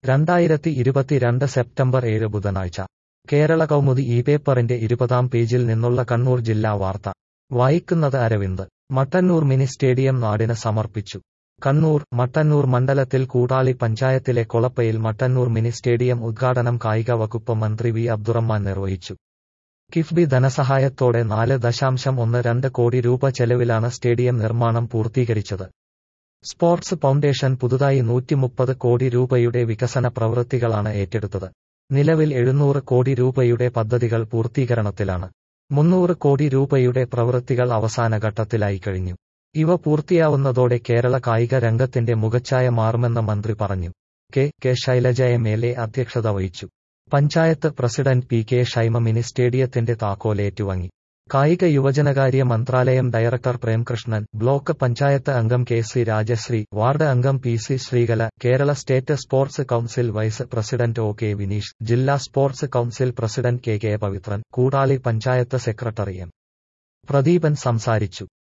രണ്ടായിരത്തി ഇരുപത്തിരണ്ട് സെപ്റ്റംബർ ഏഴ് ബുധനാഴ്ച കേരള കൗമുദി ഈ പേപ്പറിന്റെ ഇരുപതാം പേജിൽ നിന്നുള്ള കണ്ണൂർ ജില്ലാ വാർത്ത വായിക്കുന്നത് അരവിന്ദ് മട്ടന്നൂർ മിനി സ്റ്റേഡിയം നാടിന് സമർപ്പിച്ചു കണ്ണൂർ മട്ടന്നൂർ മണ്ഡലത്തിൽ കൂടാളി പഞ്ചായത്തിലെ കൊളപ്പയിൽ മട്ടന്നൂർ മിനി സ്റ്റേഡിയം ഉദ്ഘാടനം കായിക വകുപ്പ് മന്ത്രി വി അബ്ദുറഹ്മാൻ നിർവഹിച്ചു കിഫ്ബി ധനസഹായത്തോടെ നാല് ദശാംശം ഒന്ന് രണ്ട് കോടി രൂപ ചെലവിലാണ് സ്റ്റേഡിയം നിർമ്മാണം പൂർത്തീകരിച്ചത് സ്പോർട്സ് ഫൗണ്ടേഷൻ പുതുതായി നൂറ്റിമുപ്പത് കോടി രൂപയുടെ വികസന പ്രവൃത്തികളാണ് ഏറ്റെടുത്തത് നിലവിൽ എഴുന്നൂറ് കോടി രൂപയുടെ പദ്ധതികൾ പൂർത്തീകരണത്തിലാണ് മുന്നൂറ് കോടി രൂപയുടെ പ്രവൃത്തികൾ അവസാന ഘട്ടത്തിലായി കഴിഞ്ഞു ഇവ പൂർത്തിയാവുന്നതോടെ കേരള കായിക രംഗത്തിന്റെ മുഖച്ഛായ മാറുമെന്ന് മന്ത്രി പറഞ്ഞു K K Shailaja M L A അധ്യക്ഷത വഹിച്ചു panchayat president P K Shaima mini സ്റ്റേഡിയത്തിന്റെ താക്കോൽ ഏറ്റുവാങ്ങി കായിക യുവജനകാര്യ മന്ത്രാലയം ഡയറക്ടർ പ്രേംകൃഷ്ണൻ ബ്ലോക്ക് പഞ്ചായത്ത് അംഗം കെ സി രാജശ്രീ വാർഡ് അംഗം P C Sreekala Kerala state sports council vice president O K Vineesh ജില്ലാ sports council president K K Pavithran Koodali panchayat secretary M Pradeepan സംസാരിച്ചു